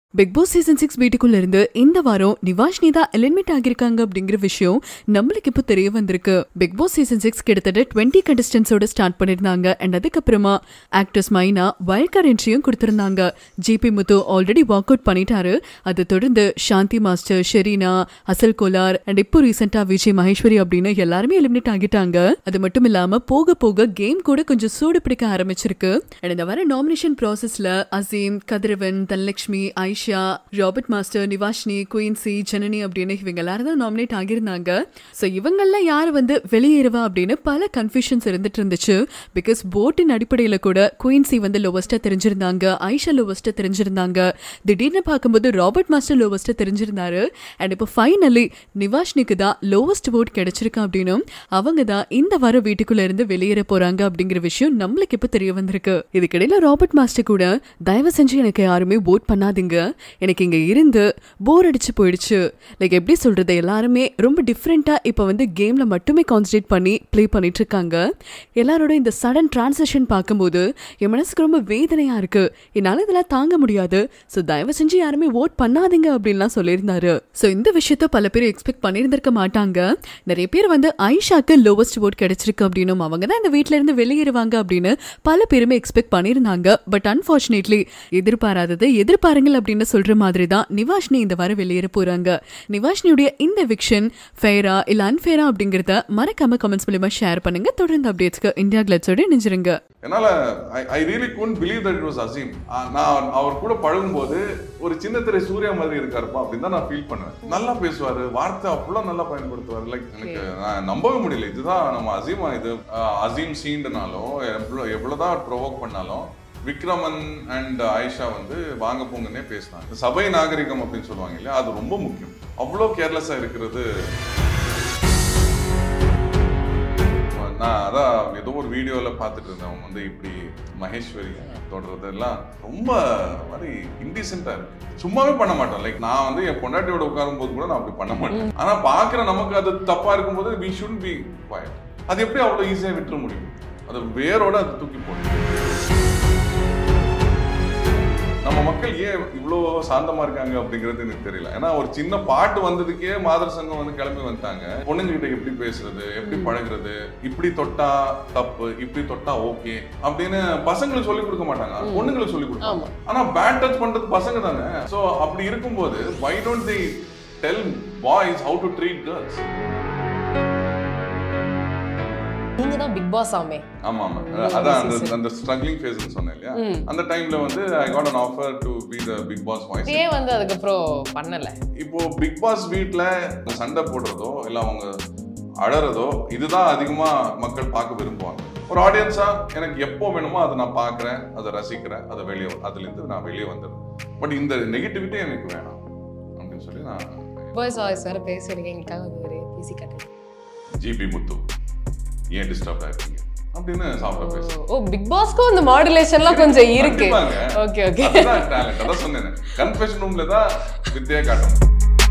Big Boss season six வீட்டுக்குள்ள இருந்து இந்த வாரம் நிவாஷினி தான் எலிமினேட் ஆகியிருக்காங்க அப்படிங்கிற விஷயம் நம்மளுக்கு இப்போ தெரிய வந்திருக்கு பிக் பாஸ் சீசன் சிக்ஸ் கிட்டத்தட்ட டுவெண்ட்டி கண்டஸ்டன்ஸோட ஸ்டார்ட் பண்ணிருந்தாங்க அண்ட் அதுக்கப்புறமா ஆக்டர்ஸ் மைனா வைல்ட் கார்டு என்ட்ரியும் கொடுத்திருந்தாங்க GP Muthu already walk out பண்ணிட்டாரு அதை தொடர்ந்து சாந்தி மாஸ்டர் ஷெரீனா அசல் கோலார் அண்ட் இப்போ ரீசெண்டா விஜய் மகேஸ்வரி அப்படின்னு எல்லாருமே எலிமினேட் ஆகிட்டாங்க அது மட்டும் இல்லாம போக போக கேம் கூட கொஞ்சம் சூடு பிடிக்க ஆரம்பிச்சிருக்கு அண்ட் இந்த வர நாமினேஷன் ப்ராசஸ்ல அசீம் கதிரவன் தனலட்சுமி ஐஷா ராபர்ட் மாஸ்டர் நிவாஷினி குயின்சி ஜனனி அப்படின்னு இவங்க எல்லாரும் தான் நாமினேட் ஆகியிருந்தாங்க ஸோ இவங்கெல்லாம் யார் வந்து வெளியேறுவா அப்படின்னு பல கன்ஃபியூஷன்ஸ் இருந்துட்டு இருந்துச்சு பிகாஸ் போட்டின் அடிப்படையில் கூட குயின்சி வந்து லோவஸ்ட்டாக தெரிஞ்சிருந்தாங்க ஐஷா லோவஸ்ட்டாக தெரிஞ்சிருந்தாங்க திடீர்னு பார்க்கும்போது ராபர்ட் மாஸ்டர் லோவஸ்ட்டாக தெரிஞ்சிருந்தாரு அண்ட் இப்போ ஃபைனலி நிவாஷினிக்கு தான் லோவஸ்ட் போட் கிடைச்சிருக்கு அப்படின்னும் அவங்க தான் இந்த வாரம் வீட்டுக்குள்ள இருந்து வெளியேற போறாங்க அப்படிங்கிற விஷயம் நம்மளுக்கு இப்போ தெரிய வந்திருக்கு இதுக்கிடையில ராபர்ட் மாஸ்டர் கூட தயவு செஞ்சு எனக்கு யாருமே ஓட் பண்ணாதீங்க எனக்கு இங்க இருந்து போர் அடிச்சு போயிடுச்சு லைக் எப்படி சொல்றது எல்லாருமே ரொம்ப டிஃப்ரெண்டா இப்போ வந்து கேம்ல மட்டுமே கான்சன்ட்ரேட் பண்ணி ப்ளே பண்ணிட்டு இருக்காங்க எல்லாரோட இந்த சடன் டிரான்சாக்ஷன் பார்க்கும்போது என் மனசுக்கு ரொம்ப வேதனையா இருக்கு என்னால இதெல்லாம் தாங்க முடியாது ஸோ தயவு செஞ்சு யாருமே ஓட் பண்ணாதீங்க அப்படின்லாம் சொல்லியிருந்தாரு ஸோ இந்த விஷயத்த பல பேர் எக்ஸ்பெக்ட் பண்ணியிருந்திருக்க மாட்டாங்க நிறைய பேர் வந்து ஐஷாக்கு லோவஸ்ட் ஓட் கிடைச்சிருக்கு அப்படின்னும் அவங்க தான் இந்த வீட்ல இருந்து வெளியேறுவாங்க அப்படின்னு பல பேருமே எக்ஸ்பெக்ட் பண்ணியிருந்தாங்க பட் அன்பார்ச்சுனேட்லி எதிர்பாராதது எதிர்பாருங்கள் அப்படின்னு சொல்ற மாதிரி தான் நிவாஷினி இந்த வாரம் வெளியேற போறாங்க நிவாஷினியுடைய இந்த விக்ஷன் ஃபேரா இல்ல அன்ஃபேரா அப்படிங்கறத மறக்காம கமெண்ட்ஸ் மூலியமா ஷேர் பண்ணுங்க தொடர்ந்து அப்டேட்ஸ்க்கு இந்தியா கிளட்ஸோட நினைச்சிருங்க என்னால I really couldn't believe that it was Azeem நான் அவர் கூட பழகும்போது ஒரு சின்ன திரை சூர்யா மாதிரி இருக்காருப்பா அப்படின்னு தான் நான் ஃபீல் பண்ணுவேன் நல்லா பேசுவாரு வார்த்தை அவ்வளோ நல்லா பயன்படுத்துவார் லைக் எனக்கு நான் நம்பவே முடியல இதுதான் நம்ம அசீமா இது அஹ், அசீம் சீண்டுனாலும் எவ்வளோ எவ்வளோதான் ப்ரொவோக் பண்ணாலும் விக்ரமன் அண்ட் ஆயிஷா வந்து வாங்க போங்கன்னே பேசினாங்க சபை நாகரிகம் அப்படின்னு சொல்லுவாங்க இல்லையா அது ரொம்ப முக்கியம் அவ்வளோ கேர்லெஸ்ஸாக இருக்கிறது நான் அதான் ஏதோ ஒரு வீடியோவில் பார்த்துட்டு இருந்தேன் அவங்க வந்து இப்படி மகேஸ்வரி தொடர்றதெல்லாம் ரொம்ப மாதிரி இன்டீசெண்டாக இருக்கு சும்மாவே பண்ண மாட்டோம் லைக் நான் வந்து என் பொண்டாட்டியோட உட்காரும் போது கூட நான் அப்படி பண்ண மாட்டேன் ஆனால் பார்க்குற நமக்கு அது தப்பாக இருக்கும்போது வி ஷுட் பி குவாய்ட் அது எப்படி அவ்வளோ ஈஸியாக விட்டுற முடியும் அது வேரோட அது தூக்கி போடும் நம்ம மக்கள் ஏன் இவ்வளோ சாந்தமா இருக்காங்க அப்படிங்கிறது எனக்கு தெரியல ஏன்னா ஒரு சின்ன பாட்டு வந்ததுக்கே மாதர் சங்கம் வந்து கிளம்பி வந்துட்டாங்க பொண்ணுங்க கிட்ட எப்படி பேசுறது எப்படி பழகுறது இப்படி தொட்டா தப்பு இப்படி தொட்டா ஓகே அப்படின்னு பசங்களுக்கு சொல்லி கொடுக்க மாட்டாங்க பொண்ணுங்களுக்கு சொல்லி கொடுப்பாங்க ஆனா பேட் டச் பண்றது பசங்க தானே சோ அப்படி இருக்கும்போது why don't they tell boys how to treat girls நீங்க தான் பிக் பாஸ் ஆமே ஆமா ஆமா அதான் அந்த அந்த ஸ்ட்ரகிளிங் ஃபேஸ்னு சொன்னேன் இல்லையா அந்த டைம்ல வந்து I got an offer to be the Bigg Boss voice ஏன் வந்து அதுக்கப்புறம் பண்ணல இப்போ பிக் பாஸ் வீட்ல சண்டை போடுறதோ இல்ல அவங்க அழறதோ இதுதான் அதிகமா மக்கள் பார்க்க விரும்புவாங்க ஒரு ஆடியன்ஸா எனக்கு எப்போ வேணுமோ அதை நான் பார்க்கறேன் அதை ரசிக்கிறேன் அதை வெளியே அதுல இருந்து நான் வெளியே வந்துடுறேன் பட் இந்த நெகட்டிவிட்டி எனக்கு வேணாம் அப்படின்னு சொல்லி நான் பாய்ஸ் வாய்ஸ் வேற பேசுறீங்க எங்களுக்காக வந்து ஒரு பேசி காட்டுங்க ஜிபி முத்து ஏன் டிஸ்டர்ப் ஆயிருக்கீங்க அப்படின்னு சாப்பிட பேசுறேன் ஓ பிக் பாஸ்க்கும் அந்த மாடுலேஷன்லாம் கொஞ்சம் இருக்கு கண்டிப்பாங்க. ஓகே ஓகே அதுதான் talent. அதான் சொன்னேன் கன்ஃபெஷன் ரூம்ல தான் வித்தையா காட்டணும்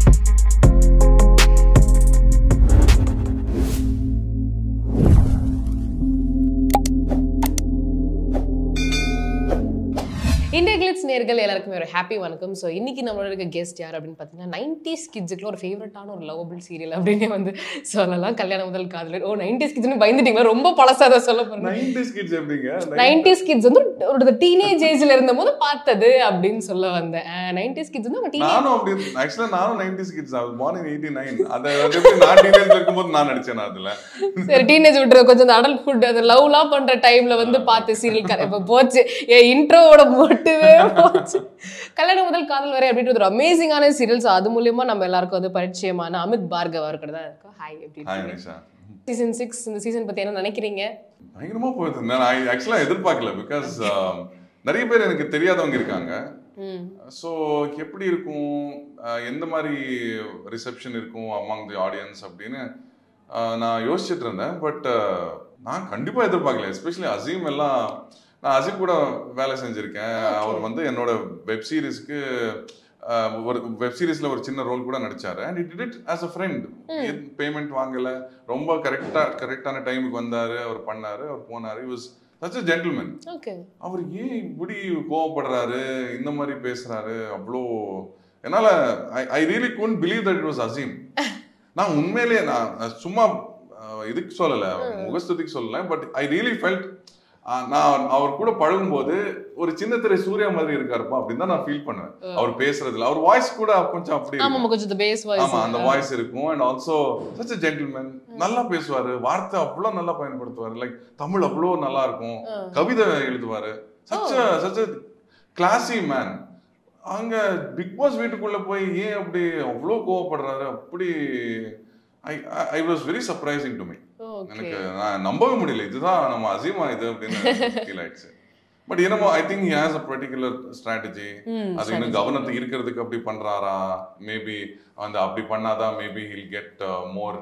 இந்திய கிளிட்ஸ் நேர்கள் எல்லாருக்குமே ஒரு ஹாப்பி வணக்கம் ஸோ இன்னைக்கு நம்மளோட இருக்க கெஸ்ட் யார் அப்படின்னு பார்த்தீங்கன்னா நைன்டிஸ் கிட்ஸுக்குள்ள ஒரு ஃபேவரட்டான ஒரு லவபிள் சீரியல் அப்படின்னே வந்து சொல்லலாம் கல்யாணம் முதல் காதலர் ஓ நைன்டிஸ் கிட்ஸ்னு பயந்துட்டீங்களா ரொம்ப பழசா அதை சொல்ல போறேன் 90s கிட்ஸ் எப்படிங்க நைன்டிஸ் கிட்ஸ் வந்து ஒரு டீனேஜ் ஏஜ்ல இருந்தபோது பார்த்தது அப்படின்னு சொல்ல வந்தேன் நைன்டிஸ் கிட்ஸ் வந்து அவங்க டீனேஜ் நானும் அப்படி ஆக்சுவலா நானும் 90s kids I was born in 89 அத அது எப்படி நான் டீனேஜ் இருக்கும்போது நான் நடிச்சேன் அதுல சரி டீனேஜ் விட்டுற கொஞ்சம் அந்த அடல்ட் ஃபுட் அந்த லவ்லாம் பண்ற டைம்ல வந்து பார்த்து சீரியல் கதை இப்போ போச்சு என் இன்ட்ரோவோட மட்டுமே போச்சு கல்யாணம் முதல் காதல் வரை அப்படின்றது ஒரு அமேசிங்கான சீரியல்ஸ் அது மூலியமா நம்ம எல்லாருக்கும் வந்து பரிச்சயமான அமித் பார்கவ் அவர்கிட்ட தான் இருக்கும் ஹாய் எப்படி ஹாய் நிஷா சீசன் சிக்ஸ் இந்த சீசன் பத்தி என்ன நினைக்கிறீங்க பயங்கரமா போயிட்டு நான் ஆக்சுவலா எதிர்பார்க்கல பிகாஸ் நிறைய பேர் எனக்கு தெரியாதவங்க இருக்காங்க ம் ஸோ எப்படி இருக்கும் அஹ், எந்த மாதிரி ரிசப்ஷன் இருக்கும் அமாங் தி ஆடியன்ஸ் அப்படின்னு அஹ், நான் யோசிச்சுட்டு இருந்தேன் பட் நான் கண்டிப்பாக எதிர்பார்க்கல எஸ்பெஷலி அசீம் எல்லாம் நான் அசீம் கூட வேலை செஞ்சுருக்கேன் அவர் வந்து என்னோட வெப் சீரிஸ்க்கு ஒரு வெப் சீரிஸ்ல ஒரு சின்ன ரோல் கூட நடிச்சாரு and it it as a friend payment வாங்கல ரொம்ப கரெக்டா கரெக்டான டைமுக்கு வந்தாரு அவர் பண்ணாரு அவர் போனாரு வாஸ் சச் ஜென்டில்மேன் ஓகே அவர் ஏன் இப்படி கோவப்படுறாரு இந்த மாதிரி பேசுறாரு அவ்வளோ என்னால I I really couldn't believe that it was Azeem நான் உண்மையிலேயே நான் நான் சும்மா அஹ், இதுக்கு சொல்லல முகஸ்துதிக்கு சொல்லல பட் ஐ ரியலி ஃபெல்ட் நான் அவர் கூட பழகும்போது ஒரு சின்ன திரை சூர்யா மாதிரி இருக்காருப்பா அப்படின்னு தான் நான் ஃபீல் பண்ணுவேன் அவர் பேசுறதுல அவர் வாய்ஸ் கூட கொஞ்சம் அப்படி இருக்கும். ஆமா கொஞ்சம் பேஸ் வாய்ஸ் ஆமா அந்த வாய்ஸ் இருக்கும் and also such a gentleman நல்லா பேசுவாரு வார்த்தை அவ்வளோ நல்லா பயன்படுத்துவாரு லைக் தமிழ் அவ்வளோ நல்லா இருக்கும் கவிதை எழுதுவாரு சச் சச் கிளாசி மேன் அங்க பிக் பாஸ் வீட்டுக்குள்ள போய் ஏன் அப்படி அவ்வளோ கோவப்படுறாரு அப்படி I I was very surprising to me okay எனக்கு நான் நம்பவே முடியல இதுதான் நம்ம அசீமா இது அப்படின்னு ஃபீல் ஆயிடுச்சு பட் என்னமோ I think he has a particular strategy அது இன்னும் கவனத்தை இருக்கிறதுக்கு அப்படி பண்றாரா மேபி அந்த அப்படி பண்ணாதான் maybe he'll get more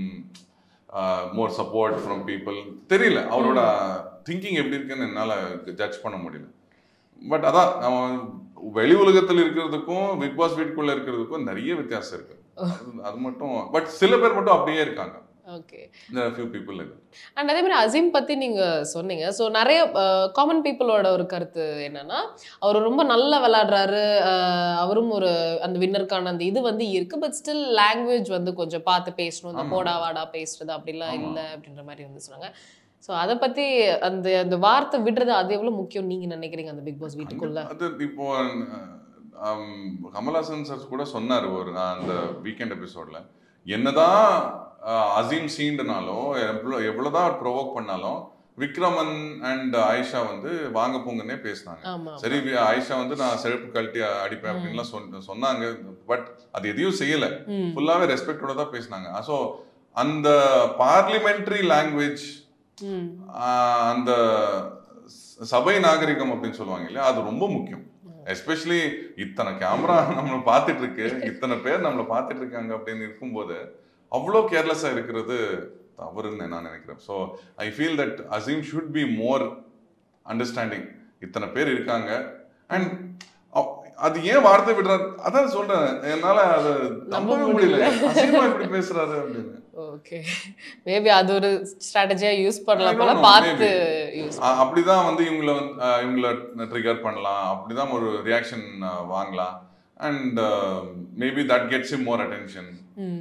more support from people தெரியல அவரோட திங்கிங் எப்படி இருக்குன்னு என்னால ஜட்ஜ் பண்ண முடியல பட் அதான் நம்ம வெளி உலகத்தில் இருக்கிறதுக்கும் பிக் பாஸ் வீட்டுக்குள்ள இருக்கிறதுக்கும் நிறைய வித்தியாசம் இருக்கு அது- அது மட்டும் பட் சில பேர் மட்டும் அப்படியே இருக்காங்க okay there are few people like that. And அதே மாதிரி அசீம் பத்தி நீங்க சொன்னீங்க ஸோ நிறைய காமன் பீப்புளோட ஒரு கருத்து என்னன்னா அவர் ரொம்ப நல்லா விளையாடுறாரு அஹ், அவரும் ஒரு அந்த வின்னருக்கான அந்த இது வந்து இருக்கு பட் ஸ்டில் லாங்குவேஜ் வந்து கொஞ்சம் பார்த்து பேசணும் இந்த ஆமா. போடா வாடா பேசுறது அப்படிலாம் ஆமா. இல்லை அப்படின்ற மாதிரி வந்து சொன்னாங்க ஸோ அதை பத்தி அந்த அந்த வார்த்தை விடுறது அது எவ்வளவு முக்கியம் நீங்க நினைக்கிறீங்க அந்த பிக் பாஸ் வீட்டுக்குள்ள அது இப்போ ஆம், கமல்ஹாசன் சார் கூட சொன்னார் ஒரு அந்த வீக்கெண்ட் எபிசோட்ல என்னதான் ஆஹ், அசீம் சீண்டுனாலும் எவ்வளோ எவ்வளோதான் ப்ரொவோக் பண்ணாலும் விக்ரமன் அண்ட் ஆயிஷா வந்து வாங்க போங்கன்னே பேசினாங்க ஆமா சரி வி- ஆயிஷா வந்து நான் செருப்பு கழட்டி அடிப்பேன் அப்படின்லாம் சொன்ன சொன்னாங்க பட் அது எதையும் செய்யல ம். ஃபுல்லாவே ரெஸ்பெக்டோட தான் பேசினாங்க ஸோ அந்த பார்லிமெண்ட்ரி லாங்குவேஜ் ம் ஆஹ் அந்த ச- சபை நாகரிகம் அப்படின்னு சொல்லுவாங்க இல்லையா அது ரொம்ப முக்கியம் எஸ்பெஷலி இத்தனை கேமரா நம்மளை பார்த்துட்டு இருக்கு இத்தனை பேர் நம்மளை பார்த்துட்டு இருக்காங்க அப்படின்னு இருக்கும்போது அவ்வளோ கேர்லெஸ்ஸாக இருக்கிறது தவறுன்னு நான் நினைக்கிறேன் so I feel that Azeem should be more understanding இத்தனை பேர் இருக்காங்க அண்ட் அது ஏன் வார்த்தை விடுறாரு அதான் சொல்றேன் என்னால அதை நம்பவே முடியல அசீமா இப்படி பேசுறாரு அப்படின்னு ஓகே மேபி அது ஒரு ஸ்ட்ராட்டஜியா யூஸ் பண்ணலாம் I போல don't know, பார்த்து maybe. யூஸ் அ- அப்படிதான் வந்து இவங்கள வந்து அஹ், இவங்கள ட்ரிகர் பண்ணலாம் அப்படிதான் ஒரு ரியாக்ஷன் வாங்கலாம் and maybe that gets him more attention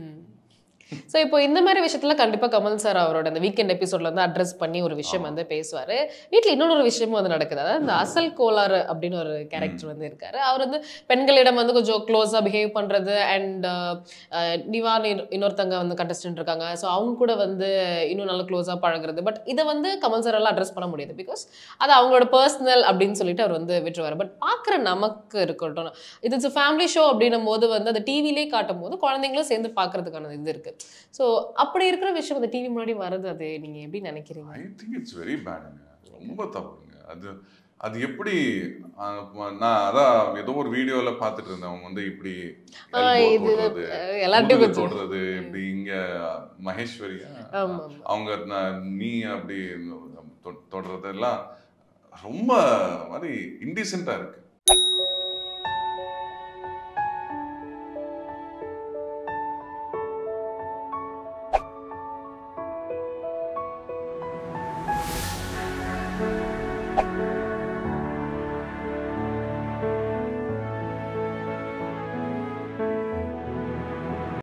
so இப்போ இந்த மாதிரி விஷயத்துல கண்டிப்பா கமல் சார் அவரோட அந்த வீக்கெண்ட் எபிசோட்ல வந்து அட்ரஸ் பண்ணி ஒரு விஷயம் வந்து பேசுவாரு வீட்ல இன்னொரு விஷயமும் வந்து நடக்குது அதாவது இந்த அசல் கோளாறு அப்படின்னு ஒரு கேரக்டர் வந்து இருக்காரு அவர் வந்து பெண்களிடம் வந்து கொஞ்சம் க்ளோஸா பிஹேவ் பண்றது அண்ட் நிவான் இன்னொ- இன்னொருத்தங்க வந்து கண்டஸ்டன்ட் இருக்காங்க ஸோ அவங்க கூட வந்து இன்னும் நல்லா க்ளோஸா பழகுறது பட் இதை வந்து கமல் சார் எல்லாம் அட்ரஸ் பண்ண முடியாது பிகாஸ் அது அவங்களோட பர்சனல் அப்படின்னு சொல்லிட்டு அவர் வந்து விட்டுருவாரு பட் பார்க்குற நமக்கு இருக்கட்டும் இது இட்ஸ் ஃபேமிலி ஷோ அப்படின்னும் போது வந்து அந்த டிவிலே காட்டும் போது குழந்தைங்களும் சேர்ந்து பார்க்கறதுக்கான இது இருக்கு ஸோ அப்படி இருக்கிற விஷயம் அந்த டிவி முன்னாடி வருது அது நீங்க எப்படி நினைக்கிறீங்க ஐ திங்க் இட்ஸ் வெரி பேடுங்க ரொம்ப தப்புங்க அது அது எப்படி அஹ், நான் அதான் ஏதோ ஒரு வீடியோல பார்த்துட்டு இருந்தேன் அவங்க வந்து இப்படி ஆ, elbow இது தொடுறது, அஹ், எல்லார்ட்டையும் முதுகு கொஞ்சம் தொடுறது இப்படி இங்க மகேஸ்வரியா ஆமா, ஆமா. அவங்க ந- நீ அப்படி தொ- தொடுறதெல்லாம் ரொம்ப மாதிரி இன்டீசெண்டா இருக்கு